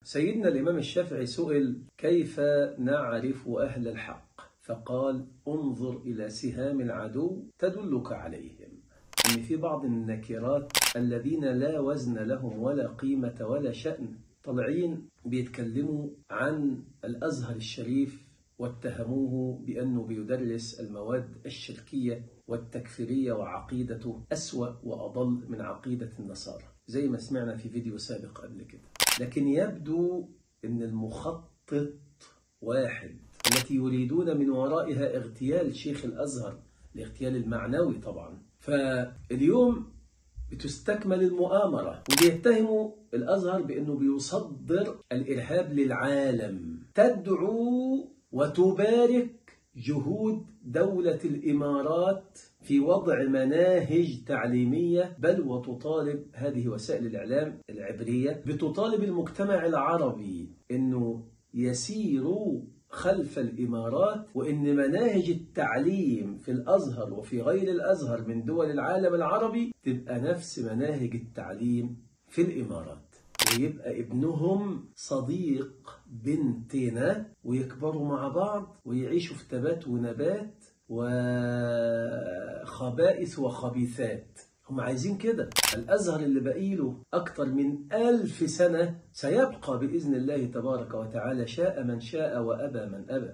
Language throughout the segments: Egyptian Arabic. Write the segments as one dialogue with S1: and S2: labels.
S1: سيدنا الإمام الشافعي سئل كيف نعرف أهل الحق فقال انظر إلى سهام العدو تدلك عليهم إن في بعض النكرات الذين لا وزن لهم ولا قيمة ولا شأن طالعين بيتكلموا عن الأزهر الشريف واتهموه بأنه بيدرس المواد الشركية والتكفيرية وعقيدته أسوأ وأضل من عقيدة النصارى زي ما سمعنا في فيديو سابق قبل كده لكن يبدو أن المخطط واحد التي يريدون من ورائها اغتيال شيخ الأزهر الاغتيال المعنوي طبعا فاليوم بتستكمل المؤامرة وبيتهموا الأزهر بأنه بيصدر الإرهاب للعالم تدعو وتبارك جهود دولة الإمارات في وضع مناهج تعليمية بل وتطالب هذه وسائل الإعلام العبرية بتطالب المجتمع العربي أنه يسيروا خلف الإمارات وإن مناهج التعليم في الأزهر وفي غير الأزهر من دول العالم العربي تبقى نفس مناهج التعليم في الإمارات ويبقى ابنهم صديق بنتنا ويكبروا مع بعض ويعيشوا في تبات ونبات وخبائث وخبيثات هم عايزين كده الأزهر اللي بقيله أكتر من ألف سنة سيبقى بإذن الله تبارك وتعالى شاء من شاء وأبى من أبى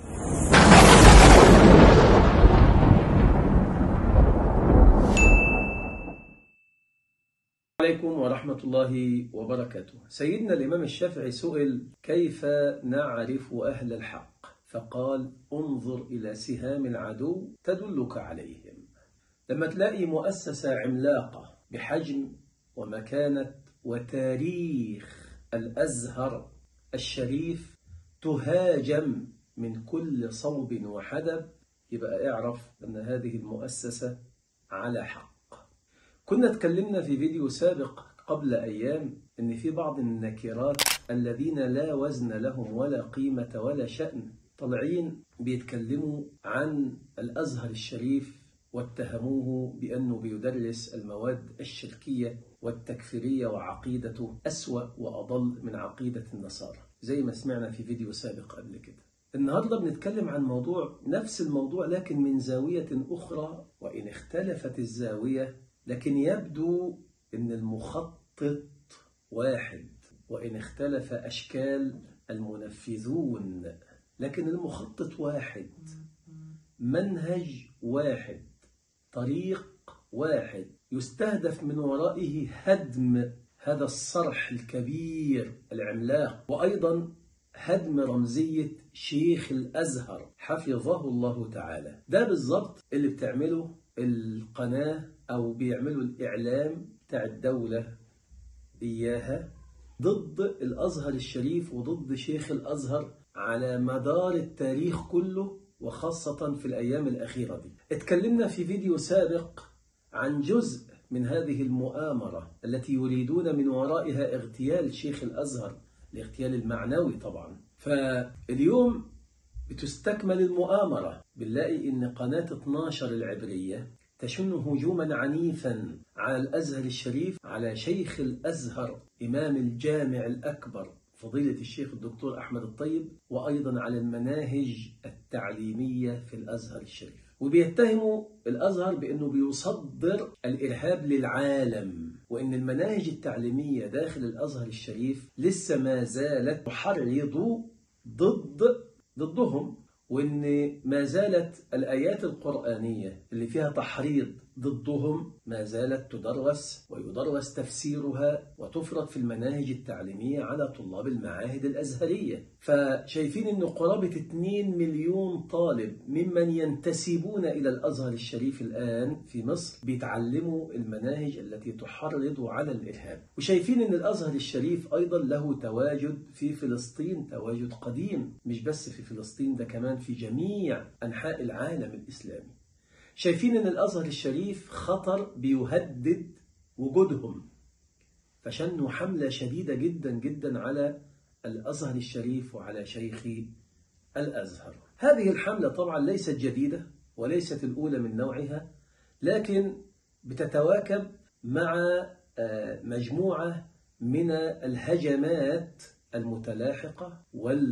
S1: عليكم ورحمة الله وبركاته سيدنا الإمام الشافعي سئل كيف نعرف أهل الحق فقال انظر إلى سهام العدو تدلك عليهم لما تلاقي مؤسسة عملاقة بحجم ومكانة وتاريخ الأزهر الشريف تهاجم من كل صوب وحدب يبقى اعرف أن هذه المؤسسة على حق كنا اتكلمنا في فيديو سابق قبل أيام أن في بعض النكرات الذين لا وزن لهم ولا قيمة ولا شأن طالعين بيتكلموا عن الأزهر الشريف واتهموه بأنه بيدرس المواد الشركية والتكفيرية وعقيدته أسوأ وأضل من عقيدة النصارى زي ما سمعنا في فيديو سابق قبل كده النهاردة بنتكلم عن موضوع نفس الموضوع لكن من زاوية أخرى وإن اختلفت الزاوية لكن يبدو أن المخطط واحد وإن اختلف أشكال المنفذون لكن المخطط واحد منهج واحد طريق واحد يستهدف من ورائه هدم هذا الصرح الكبير العملاق وأيضا هدم رمزية شيخ الأزهر حفظه الله تعالى ده بالضبط اللي بتعمله القناة أو بيعملوا الإعلام بتاع الدولة إياها ضد الأزهر الشريف وضد شيخ الأزهر على مدار التاريخ كله وخاصة في الأيام الأخيرة دي اتكلمنا في فيديو سابق عن جزء من هذه المؤامرة التي يريدون من ورائها اغتيال شيخ الأزهر الاغتيال المعنوي طبعا فاليوم بتستكمل المؤامرة بنلاقي إن قناة 12 العبرية تشن هجوما عنيفا على الأزهر الشريف على شيخ الأزهر إمام الجامع الأكبر فضيلة الشيخ الدكتور أحمد الطيب وأيضا على المناهج التعليمية في الأزهر الشريف وبيتهموا الأزهر بأنه بيصدر الإرهاب للعالم وأن المناهج التعليمية داخل الأزهر الشريف لسه ما زالت تحرض ضد ضدهم وان ما زالت الايات القرانيه اللي فيها تحريض ضدهم ما زالت تدرس ويدرس تفسيرها وتفرض في المناهج التعليميه على طلاب المعاهد الازهريه فشايفين ان قرابه 2 مليون طالب ممن ينتسبون الى الازهر الشريف الان في مصر بيتعلموا المناهج التي تحرض على الارهاب وشايفين ان الازهر الشريف ايضا له تواجد في فلسطين تواجد قديم مش بس في فلسطين ده كمان في جميع أنحاء العالم الإسلامي شايفين أن الأزهر الشريف خطر بيهدد وجودهم فشنوا حملة شديدة جدا جدا على الأزهر الشريف وعلى شيخ الأزهر هذه الحملة طبعا ليست جديدة وليست الأولى من نوعها لكن بتتواكب مع مجموعة من الهجمات المتلاحقة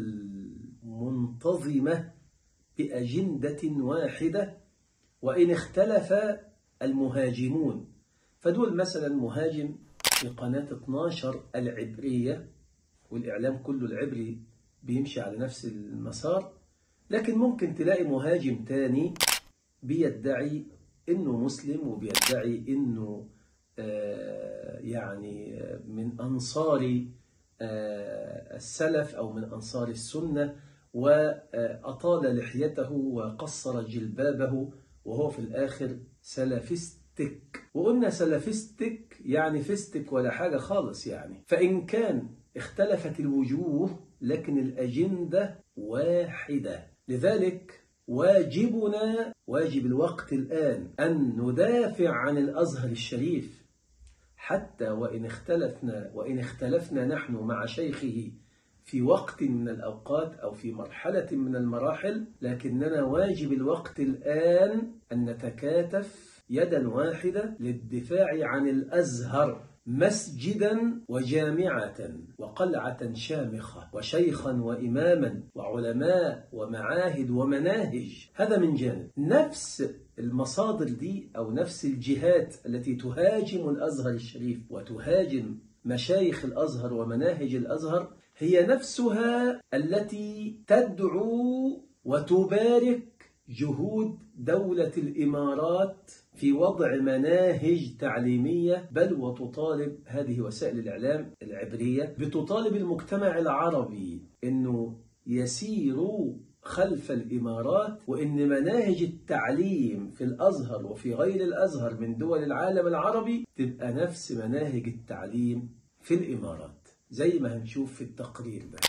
S1: والمنتظمة بأجندة واحدة وإن اختلف المهاجمون فدول مثلا مهاجم في قناة 12 العبرية والإعلام كله العبري بيمشي على نفس المسار لكن ممكن تلاقي مهاجم تاني بيدعي إنه مسلم وبيدعي إنه آه يعني من أنصار آه السلف أو من أنصار السنة وأطال لحيته وقصر جلبابه وهو في الآخر سلفستك وقلنا سلفستك يعني فستك ولا حاجة خالص يعني فإن كان اختلفت الوجوه لكن الأجندة واحدة لذلك واجبنا واجب الوقت الآن أن ندافع عن الأزهر الشريف حتى وإن اختلفنا وإن اختلفنا نحن مع شيخه في وقت من الأوقات أو في مرحلة من المراحل لكننا واجب الوقت الآن أن نتكاتف يدا واحدة للدفاع عن الأزهر مسجدا وجامعة وقلعة شامخة وشيخا وإماما وعلماء ومعاهد ومناهج هذا من جانب نفس المصادر دي أو نفس الجهات التي تهاجم الأزهر الشريف وتهاجم مشايخ الأزهر ومناهج الأزهر هي نفسها التي تدعو وتبارك جهود دولة الإمارات في وضع مناهج تعليمية بل وتطالب هذه وسائل الإعلام العبرية بتطالب المجتمع العربي أنه يسيروا خلف الإمارات وإن مناهج التعليم في الأزهر وفي غير الأزهر من دول العالم العربي تبقى نفس مناهج التعليم في الإمارات زي ما هنشوف في التقرير ده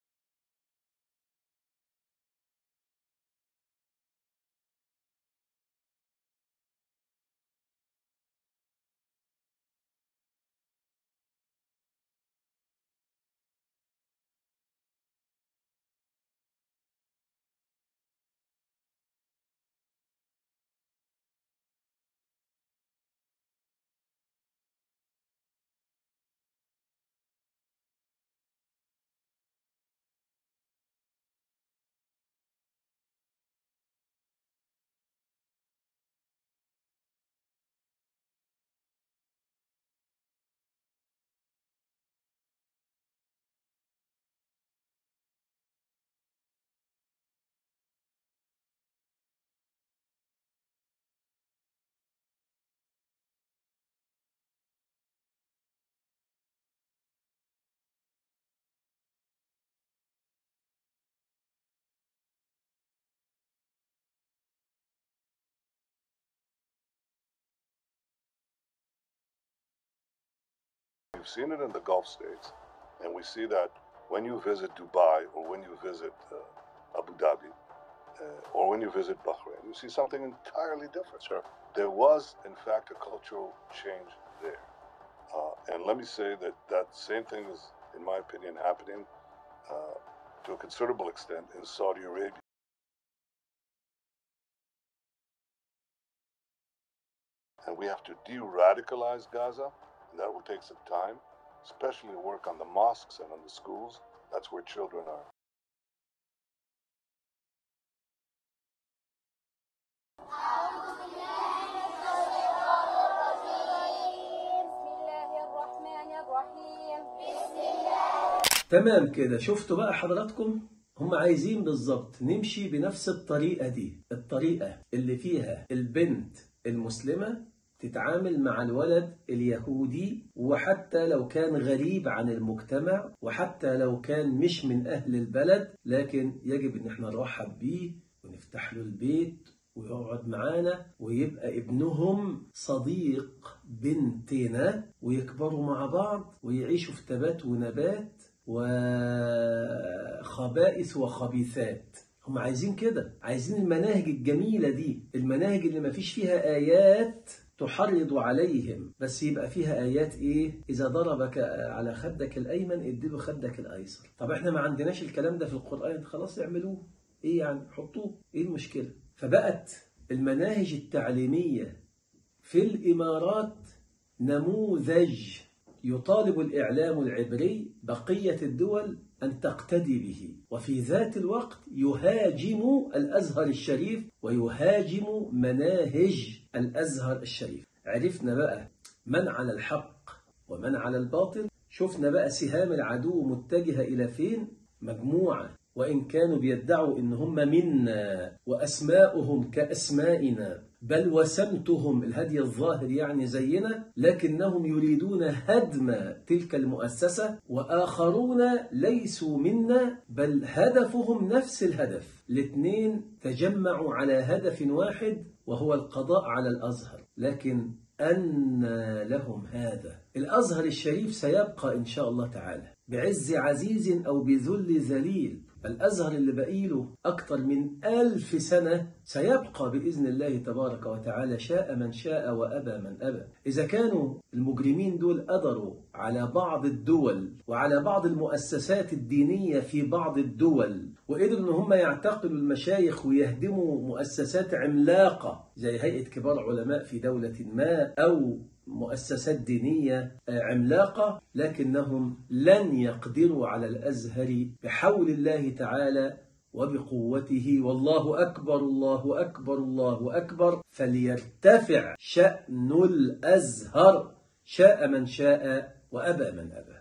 S2: We've seen it in the Gulf states, and we see that when you visit Dubai or when you visit uh, Abu Dhabi uh, or when you visit Bahrain, you see something entirely different.
S3: Sure.
S2: There was, in fact, a cultural change there. Uh, and let me say that that same thing is, in my opinion, happening uh, to a considerable extent in Saudi Arabia. And we have to de radicalize Gaza, and that will take some time, especially work on the mosques and on the schools. That's where children are.
S4: بسم الله الرحمن الرحيم بسم الله
S1: تمام كده شفتوا بقى حضراتكم هم عايزين بالظبط نمشي بنفس الطريقة دي الطريقة اللي فيها البنت المسلمة تتعامل مع الولد اليهودي وحتى لو كان غريب عن المجتمع وحتى لو كان مش من أهل البلد لكن يجب إن احنا نرحب بيه ونفتح له البيت ويقعد معانا ويبقى ابنهم صديق بنتنا ويكبروا مع بعض ويعيشوا في تبات ونبات وخبائث وخبيثات هم عايزين كده عايزين المناهج الجميلة دي المناهج اللي ما فيش فيها آيات تحرض عليهم بس يبقى فيها آيات إيه إذا ضربك على خدك الأيمن اديله خدك الأيسر طب إحنا ما عندناش الكلام ده في القرآن خلاص اعملوه إيه يعني حطوه إيه المشكلة فبقت المناهج التعليمية في الإمارات نموذج يطالب الإعلام العبري بقية الدول أن تقتدي به وفي ذات الوقت يهاجم الأزهر الشريف ويهاجم مناهج الأزهر الشريف عرفنا بقى من على الحق ومن على الباطل شفنا بقى سهام العدو متجهة إلى فين مجموعة وإن كانوا بيدعوا إن هم منا وأسماؤهم كأسمائنا بل وسمتهم الهدي الظاهر يعني زينا لكنهم يريدون هدم تلك المؤسسة وآخرون ليسوا منا بل هدفهم نفس الهدف الاثنين تجمعوا على هدف واحد وهو القضاء على الأزهر لكن أن لهم هذا الأزهر الشريف سيبقى إن شاء الله تعالى بعز عزيز أو بذل ذليل الأزهر اللي بقيله أكثر من ألف سنة سيبقى بإذن الله تبارك وتعالى شاء من شاء وأبى من أبى إذا كانوا المجرمين دول قدروا على بعض الدول وعلى بعض المؤسسات الدينية في بعض الدول وقدروا إن هم يعتقلوا المشايخ ويهدموا مؤسسات عملاقة زي هيئة كبار علماء في دولة ما أو مؤسسات دينية عملاقة لكنهم لن يقدروا على الأزهر بحول الله تعالى وبقوته والله أكبر الله أكبر الله أكبر فليرتفع شأن الأزهر شاء من شاء وأبى من أبى